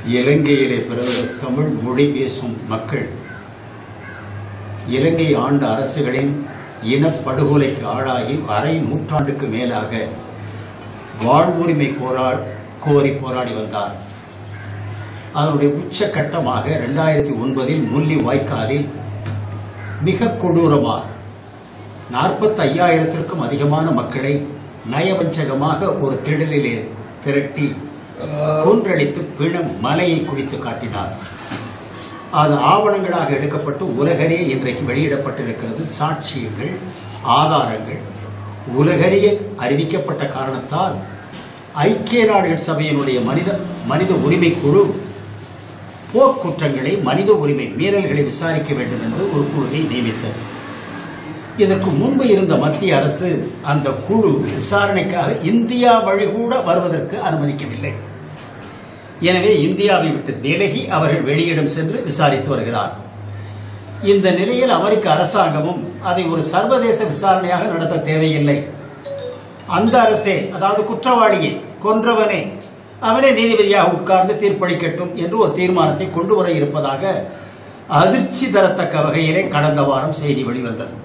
இலங்கையிலே பிறந்த தமிழ் மொழி பேசும் மக்கள் இலங்கை ஆண்ட அரசுகளின் இனப்படுகொலைக்கு ஆளாகி அரை நூற்றாண்டுக்கு மேலாக வாழ்வுரிமை போரா கோரி போராடி வந்தார் அதனுடைய உச்சகட்டமாக இரண்டாயிரத்தி ஒன்பதில் முல்லி வாய்க்காலில் மிக கொடூரமாக நாற்பத்தி ஐயாயிரத்திற்கும் அதிகமான மக்களை நயவஞ்சகமாக ஒரு திடலிலே திரட்டி கொன்றளித்து பிணம் மலையை குறித்து காட்டினார் அது ஆவணங்களாக எடுக்கப்பட்டு உலகரே இன்றைக்கு வெளியிடப்பட்டிருக்கிறது சாட்சியங்கள் ஆதாரங்கள் உலகறிய அறிவிக்கப்பட்ட காரணத்தால் ஐக்கிய நாடுகள் சபையினுடைய மனித மனித உரிமை குழு போர்க்குற்றங்களை மனித உரிமை மீறல்களை விசாரிக்க வேண்டும் என்று ஒரு குழுவை நியமித்தது இதற்கு முன்பு இருந்த மத்திய அரசு அந்த குழு விசாரணைக்காக இந்தியா வழி கூட வருவதற்கு அனுமதிக்கவில்லை எனவே இந்தியாவை விட்டு விலகி அவர்கள் வெளியிடம் சென்று விசாரித்து வருகிறார் இந்த நிலையில் அமெரிக்க அரசாங்கமும் அதை ஒரு சர்வதேச விசாரணையாக நடத்த தேவையில்லை அந்த அரசே அதாவது குற்றவாளியை கொன்றவனே அவனே நீதிபதியாக உட்கார்ந்து தீர்ப்பளிக்கட்டும் என்று ஒரு தீர்மானத்தை கொண்டு வர இருப்பதாக அதிர்ச்சி தரத்தக்க வகையிலே கடந்த வாரம் செய்தி வெளிவந்தது